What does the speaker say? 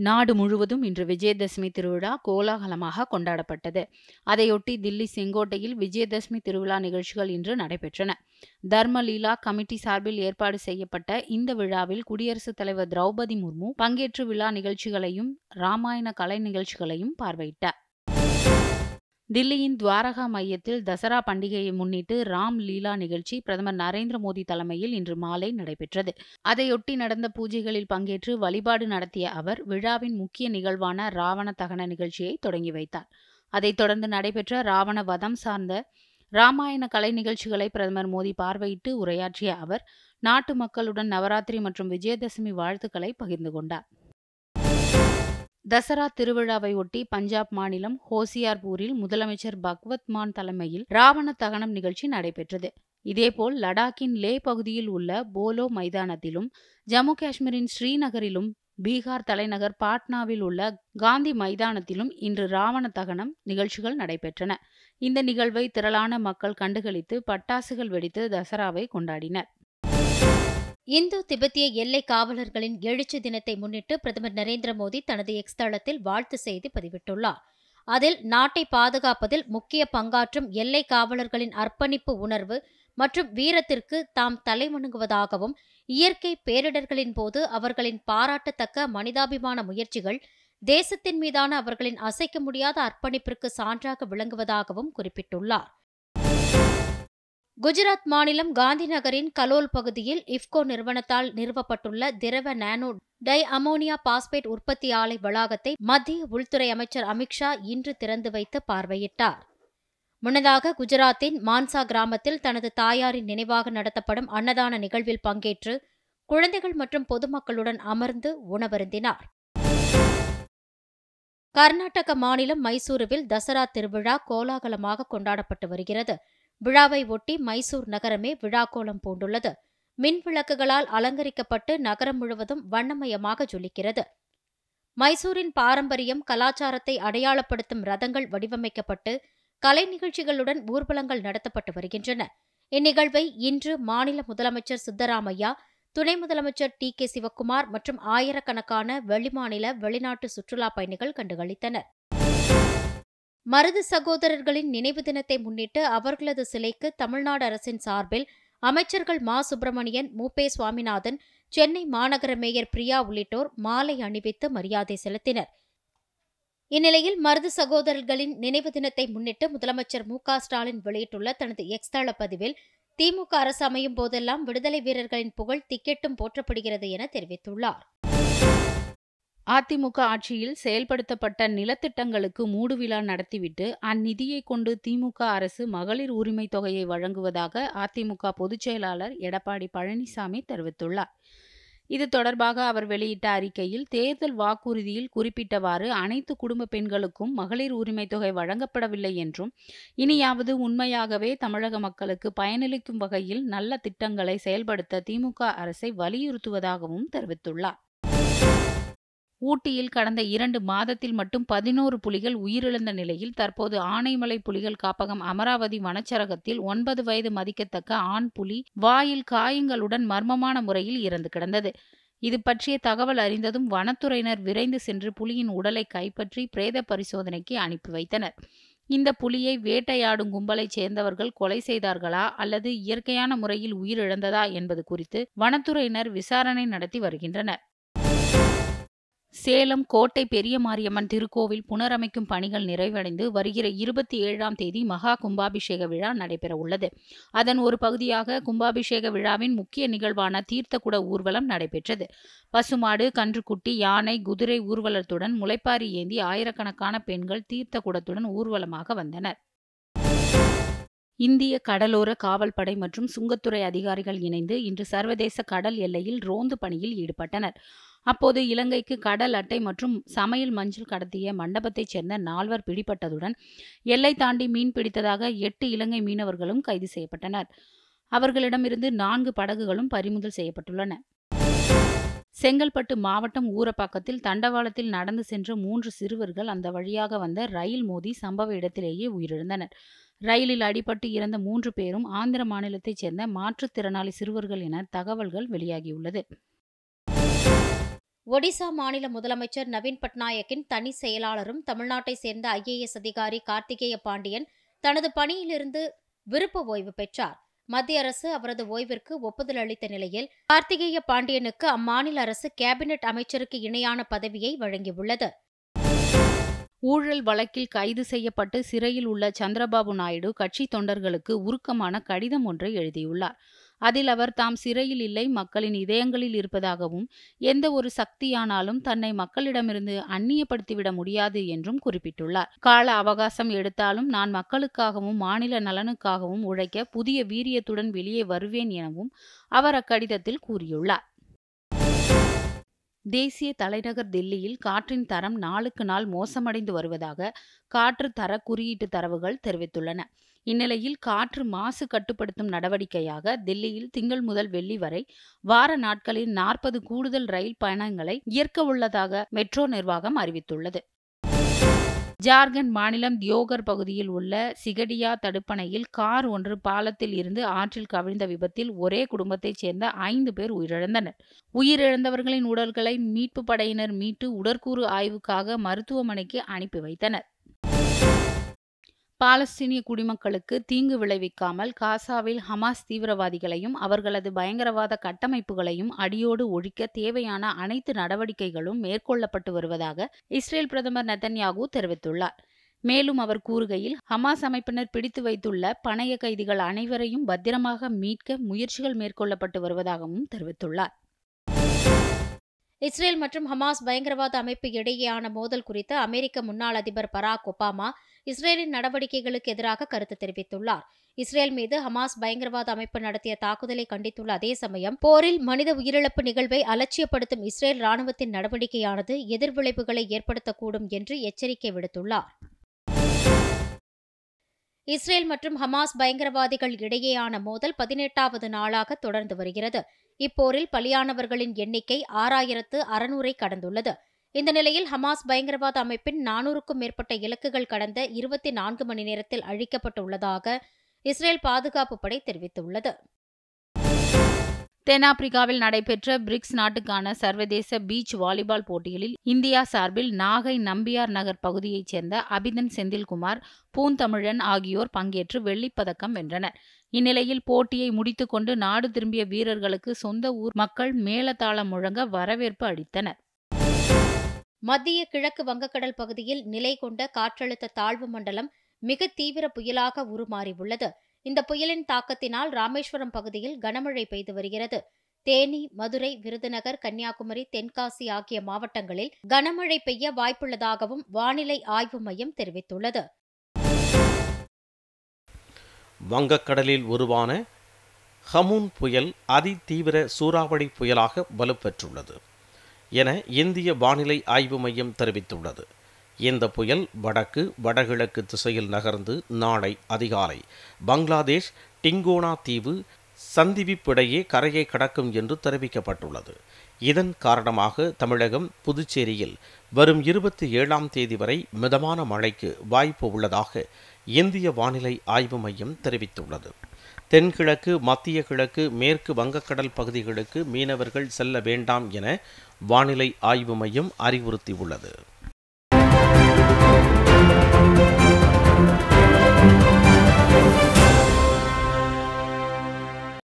நாடு முழுவதும் இன்று விஜயதசமி திருவிழா கோலாகலமாக கொண்டாடப்பட்டது அதையொட்டி தில்லி செங்கோட்டையில் விஜயதசமி திருவிழா நிகழ்ச்சிகள் இன்று நடைபெற்றன தர்மலீலா கமிட்டி சார்பில் ஏற்பாடு செய்யப்பட்ட இந்த விழாவில் குடியரசுத் தலைவர் திரௌபதி முர்மு பங்கேற்று விழா நிகழ்ச்சிகளையும் ராமாயண கலை நிகழ்ச்சிகளையும் பார்வையிட்டார் தில்லியின் துவாரகா மையத்தில் தசரா பண்டிகையை முன்னிட்டு ராம் லீலா நிகழ்ச்சி பிரதமர் நரேந்திர மோடி தலைமையில் இன்று மாலை நடைபெற்றது அதையொட்டி நடந்த பூஜைகளில் பங்கேற்று வழிபாடு நடத்திய அவர் விழாவின் முக்கிய நிகழ்வான ராவண தகன நிகழ்ச்சியை தொடங்கி வைத்தார் அதைத் தொடர்ந்து நடைபெற்ற ராவண வதம் சார்ந்த ராமாயண கலை நிகழ்ச்சிகளை பிரதமர் மோடி பார்வையிட்டு உரையாற்றிய அவர் நாட்டு மக்களுடன் நவராத்திரி மற்றும் விஜயதசமி வாழ்த்துக்களை பகிர்ந்து கொண்டார் தசரா திருவிழாவை ஒட்டி பஞ்சாப் மாநிலம் ஹோசியார்பூரில் முதலமைச்சர் பக்வத் மான் தலைமையில் ராவண தகனம் நிகழ்ச்சி நடைபெற்றது இதேபோல் லடாக்கின் லே பகுதியில் உள்ள போலோ மைதானத்திலும் ஜம்மு காஷ்மீரின் ஸ்ரீநகரிலும் பீகார் தலைநகர் பாட்னாவில் உள்ள காந்தி மைதானத்திலும் இன்று ராவண தகனம் நிகழ்ச்சிகள் நடைபெற்றன இந்த நிகழ்வை திரளான மக்கள் கண்டுகளித்து பட்டாசுகள் வெடித்து தசராவை கொண்டாடினர் இந்து திபெத்திய எல்லை காவலர்களின் எழுச்சி தினத்தை முன்னிட்டு பிரதமர் நரேந்திர மோடி தனது எக்ஸ் தளத்தில் வாழ்த்து செய்தி பதிவிட்டுள்ளார் அதில் நாட்டை பாதுகாப்பதில் முக்கிய பங்காற்றும் எல்லை காவலர்களின் அர்ப்பணிப்பு உணர்வு மற்றும் வீரத்திற்கு தாம் தலைவணங்குவதாகவும் இயற்கை பேரிடர்களின் போது அவர்களின் பாராட்டத்தக்க மனிதாபிமான முயற்சிகள் தேசத்தின் மீதான அவர்களின் அசைக்க முடியாத அர்ப்பணிப்பிற்கு சான்றாக விளங்குவதாகவும் குறிப்பிட்டுள்ளார் குஜராத் மாநிலம் காந்தி நகரின் கலோல் பகுதியில் இஃப்கோ நிறுவனத்தால் நிறுவப்பட்டுள்ள திரவ நானோ டை அமோனியா பாஸ்பேட் உற்பத்தி ஆலை வளாகத்தை மத்திய உள்துறை அமைச்சர் அமித்ஷா இன்று திறந்து வைத்து பார்வையிட்டார் முன்னதாக குஜராத்தின் மான்சா கிராமத்தில் தனது தாயாரின் நினைவாக நடத்தப்படும் அன்னதான நிகழ்வில் பங்கேற்று குழந்தைகள் மற்றும் பொதுமக்களுடன் அமர்ந்து உணவருந்தினார் கர்நாடக மாநிலம் மைசூருவில் தசரா திருவிழா கோலாகலமாக கொண்டாடப்பட்டு வருகிறது விழாவை ஒட்டி மைசூர் நகரமே விழாக்கோலம் பூண்டுள்ளது மின் விளக்குகளால் அலங்கரிக்கப்பட்டு நகரம் முழுவதும் வண்ணமயமாக ஜொலிக்கிறது மைசூரின் பாரம்பரியம் கலாச்சாரத்தை அடையாளப்படுத்தும் ரதங்கள் வடிவமைக்கப்பட்டு கலை நிகழ்ச்சிகளுடன் ஊர்வலங்கள் நடத்தப்பட்டு வருகின்றன இந்நிகழ்வை இன்று மாநில முதலமைச்சர் சித்தராமையா துணை முதலமைச்சர் டி கே சிவக்குமார் மற்றும் ஆயிரக்கணக்கான வெளிமாநில வெளிநாட்டு சுற்றுலா பயணிகள் கண்டுகளித்தனர் மருது சகோதரர்களின் நினைவு தினத்தை முன்னிட்டு அவர்களது சிலைக்கு தமிழ்நாடு அரசின் சார்பில் அமைச்சர்கள் மா சுப்பிரமணியன் மூபே சுவாமிநாதன் சென்னை மாநகர மேயர் பிரியா உள்ளிட்டோர் மாலை அணிவித்து மரியாதை செலுத்தினர் இந்நிலையில் மருது சகோதரர்களின் நினைவு தினத்தை முன்னிட்டு முதலமைச்சர் மு ஸ்டாலின் வெளியிட்டுள்ள தனது எக்ஸ் தள பதிவில் திமுக அரசு அமையும் போதெல்லாம் விடுதலை வீரர்களின் புகழ் திக்கெட்டும் போற்றப்படுகிறது என தெரிவித்துள்ளார் அதிமுக ஆட்சியில் செயல்படுத்தப்பட்ட நிலத்திட்டங்களுக்கு மூடுவிழா நடத்திவிட்டு அந்நிதியை கொண்டு திமுக அரசு மகளிர் உரிமை தொகையை வழங்குவதாக அதிமுக பொதுச் செயலாளர் எடப்பாடி பழனிசாமி தெரிவித்துள்ளார் இது தொடர்பாக அவர் வெளியிட்ட அறிக்கையில் தேர்தல் வாக்குறுதியில் குறிப்பிட்டவாறு அனைத்து குடும்ப பெண்களுக்கும் மகளிர் உரிமை தொகை வழங்கப்படவில்லை என்றும் இனியாவது உண்மையாகவே தமிழக மக்களுக்கு பயனளிக்கும் வகையில் நல்ல திட்டங்களை செயல்படுத்த திமுக அரசை வலியுறுத்துவதாகவும் தெரிவித்துள்ளார் ஊட்டியில் கடந்த இரண்டு மாதத்தில் மட்டும் பதினோரு புலிகள் உயிரிழந்த நிலையில் தற்போது ஆனைமலை புலிகள் காப்பகம் அமராவதி வனச்சரகத்தில் ஒன்பது வயது மதிக்கத்தக்க ஆண் புலி வாயில் காயங்களுடன் மர்மமான முறையில் இறந்து கிடந்தது இது பற்றிய தகவல் அறிந்ததும் வனத்துறையினர் விரைந்து சென்று புலியின் உடலை கைப்பற்றி பிரேத பரிசோதனைக்கு அனுப்பி வைத்தனர் இந்த புலியை வேட்டையாடும் கும்பலைச் சேர்ந்தவர்கள் கொலை செய்தார்களா அல்லது இயற்கையான முறையில் உயிரிழந்ததா என்பது குறித்து வனத்துறையினர் விசாரணை நடத்தி வருகின்றனர் சேலம் கோட்டை பெரிய மாரியம்மன் திருக்கோவில் புனரமைக்கும் பணிகள் நிறைவடைந்து வருகிற இருபத்தி ஏழாம் தேதி மகா கும்பாபிஷேக விழா நடைபெற உள்ளது அதன் ஒரு பகுதியாக கும்பாபிஷேக விழாவின் முக்கிய நிகழ்வான தீர்த்தக்குட ஊர்வலம் நடைபெற்றது பசுமாடு கன்றுக்குட்டி யானை குதிரை ஊர்வலத்துடன் முளைப்பாரி ஏந்தி ஆயிரக்கணக்கான பெண்கள் தீர்த்தக்குடத்துடன் ஊர்வலமாக வந்தனர் இந்திய கடலோர காவல்படை மற்றும் சுங்கத்துறை அதிகாரிகள் இணைந்து இன்று சர்வதேச கடல் எல்லையில் ரோந்து பணியில் ஈடுபட்டனர் அப்போது இலங்கைக்கு கடல் அட்டை மற்றும் சமையல் மஞ்சள் கடத்திய மண்டபத்தைச் சேர்ந்த நால்வர் பிடிபட்டதுடன் எல்லை தாண்டி மீன் பிடித்ததாக எட்டு இலங்கை மீனவர்களும் கைது செய்யப்பட்டனர் அவர்களிடமிருந்து நான்கு படகுகளும் பறிமுதல் செய்யப்பட்டுள்ளன செங்கல்பட்டு மாவட்டம் ஊரப்பாக்கத்தில் தண்டவாளத்தில் நடந்து சென்ற மூன்று சிறுவர்கள் அந்த வழியாக வந்த ரயில் மோதி சம்பவ இடத்திலேயே உயிரிழந்தனர் ரயிலில் அடிபட்டு இறந்த மூன்று பேரும் ஆந்திர மாநிலத்தைச் சேர்ந்த மாற்றுத்திறனாளி சிறுவர்கள் என தகவல்கள் வெளியாகியுள்ளது ஒடிசா மாநில முதலமைச்சர் நவீன் பட்நாயக்கின் தனி செயலாளரும் தமிழ்நாட்டை சேர்ந்த ஐஏஎஸ் அதிகாரி கார்த்திகேய பாண்டியன் தனது பணியிலிருந்து விருப்ப ஓய்வு பெற்றார் மத்திய அரசு அவரது ஓய்விற்கு ஒப்புதல் அளித்த நிலையில் கார்த்திகேய பாண்டியனுக்கு அம்மாநில அரசு கேபினெட் அமைச்சருக்கு இணையான பதவியை வழங்கியுள்ளது ஊழல் வழக்கில் கைது செய்யப்பட்டு சிறையில் உள்ள சந்திரபாபு நாயுடு கட்சி தொண்டர்களுக்கு உருக்கமான கடிதம் ஒன்றை எழுதியுள்ளார் அதில் அவர் தாம் சிறையில் இல்லை மக்களின் இதயங்களில் இருப்பதாகவும் எந்த ஒரு சக்தியானாலும் தன்னை மக்களிடமிருந்து அந்நியப்படுத்திவிட முடியாது என்றும் குறிப்பிட்டுள்ளார் கால அவகாசம் எடுத்தாலும் நான் மக்களுக்காகவும் மாநில நலனுக்காகவும் உழைக்க புதிய வீரியத்துடன் வெளியே வருவேன் எனவும் அவர் அக்கடிதத்தில் கூறியுள்ளார் தேசிய தலைநகர் தில்லியில் காற்றின் தரம் நாளுக்கு நாள் மோசமடைந்து வருவதாக காற்று தர குறியீட்டு தரவுகள் தெரிவித்துள்ளன இந்நிலையில் காற்று மாசு கட்டுப்படுத்தும் நடவடிக்கையாக தில்லியில் திங்கள் முதல் வெள்ளி வரை வார நாட்களில் நாற்பது கூடுதல் ரயில் பயணங்களை இயக்க உள்ளதாக மெட்ரோ நிர்வாகம் அறிவித்துள்ளது ஜார்க்கண்ட் மாநிலம் தியோகர் பகுதியில் உள்ள சிகடியா தடுப்பணையில் கார் ஒன்று பாலத்தில் இருந்து ஆற்றில் கவிழ்ந்த விபத்தில் ஒரே குடும்பத்தைச் சேர்ந்த ஐந்து பேர் உயிரிழந்தனர் உயிரிழந்தவர்களின் உடல்களை மீட்பு படையினர் மீட்டு உடற்கூறு ஆய்வுக்காக மருத்துவமனைக்கு அனுப்பி வைத்தனர் பாலஸ்தீனிய குடிமக்களுக்கு தீங்கு விளைவிக்காமல் காசாவில் ஹமாஸ் தீவிரவாதிகளையும் அவர்களது பயங்கரவாத கட்டமைப்புகளையும் அடியோடு ஒழிக்க தேவையான அனைத்து நடவடிக்கைகளும் மேற்கொள்ளப்பட்டு வருவதாக இஸ்ரேல் பிரதமர் நெத்தன்யாகு தெரிவித்துள்ளார் மேலும் அவர் கூறுகையில் ஹமாஸ் அமைப்பினர் பிடித்து வைத்துள்ள பணைய கைதிகள் அனைவரையும் பத்திரமாக மீட்க முயற்சிகள் மேற்கொள்ளப்பட்டு வருவதாகவும் தெரிவித்துள்ளார் இஸ்ரேல் மற்றும் ஹமாஸ் பயங்கரவாத அமைப்பு இடையேயான மோதல் குறித்து அமெரிக்க முன்னாள் அதிபர் பராக் ஒபாமா இஸ்ரேலின் நடவடிக்கைகளுக்கு எதிராக கருத்து தெரிவித்துள்ளார் இஸ்ரேல் மீது ஹமாஸ் பயங்கரவாத அமைப்பு நடத்திய தாக்குதலை கண்டித்துள்ள அதே சமயம் போரில் மனித உயிரிழப்பு நிகழ்வை அலட்சியப்படுத்தும் இஸ்ரேல் ராணுவத்தின் நடவடிக்கையானது எதிர்விளைவுகளை ஏற்படுத்தக்கூடும் என்று எச்சரிக்கை விடுத்துள்ளார் இஸ்ரேல் மற்றும் ஹமாஸ் பயங்கரவாதிகள் இடையேயான மோதல் பதினெட்டாவது நாளாக தொடர்ந்து வருகிறது இப்போரில் பலியானவர்களின் எண்ணிக்கை ஆறாயிரத்து அறுநூறை கடந்துள்ளது இந்த நிலையில் ஹமாஸ் பயங்கரவாத அமைப்பின் நானூறுக்கும் மேற்பட்ட இலக்குகள் கடந்த இருபத்தி நான்கு மணி நேரத்தில் அழிக்கப்பட்டுள்ளதாக இஸ்ரேல் பாதுகாப்பு படை தெரிவித்துள்ளது தென்னாப்பிரிக்காவில் நடைபெற்ற பிரிக்ஸ் நாட்டுக்கான சர்வதேச பீச் வாலிபால் போட்டிகளில் இந்தியா சார்பில் நாகை நம்பியார் நகர் பகுதியைச் சேர்ந்த அபிதன் செந்தில்குமார் பூந்தமிழன் ஆகியோர் பங்கேற்று வெள்ளிப்பதக்கம் வென்றனர் இந்நிலையில் போட்டியை முடித்துக்கொண்டு நாடு திரும்பிய வீரர்களுக்கு சொந்த ஊர் மக்கள் மேளதாளம் முழங்க வரவேற்பு அளித்தனர் மத்திய கிழக்கு வங்கக்கடல் பகுதியில் நிலை கொண்ட காற்றழுத்த தாழ்வு மண்டலம் மிக தீவிர புயலாக உருமாறியுள்ளது இந்த புயலின் தாக்கத்தினால் ராமேஸ்வரம் பகுதியில் கனமழை பெய்து வருகிறது தேனி மதுரை விருதுநகர் கன்னியாகுமரி தென்காசி ஆகிய மாவட்டங்களில் கனமழை பெய்ய வாய்ப்புள்ளதாகவும் வானிலை ஆய்வு மையம் தெரிவித்துள்ளது வங்கக்கடலில் உருவான ஹமூன் புயல் அதிதீவிர சூறாவளி புயலாக வலுப்பெற்றுள்ளது என இந்திய வானிலை ஆய்வு மையம் தெரிவித்துள்ளது இந்த புயல் வடக்கு வடகிழக்கு திசையில் நகர்ந்து நாளை அதிகாலை பங்களாதேஷ் டிங்கோனா தீவு சந்திவிப்பிடையே கரையை கடக்கும் என்று தெரிவிக்கப்பட்டுள்ளது இதன் காரணமாக தமிழகம் புதுச்சேரியில் வரும் இருபத்தி ஏழாம் தேதி வரை மிதமான மழைக்கு வாய்ப்பு உள்ளதாக இந்திய வானிலை ஆய்வு மையம் தெரிவித்துள்ளது தென்கிழக்கு மத்திய கிழக்கு மேற்கு வங்கக்கடல் பகுதிகளுக்கு மீனவர்கள் செல்ல வேண்டாம் என வானிலை ஆய்வு மையம் அறிவுறுத்தியுள்ளது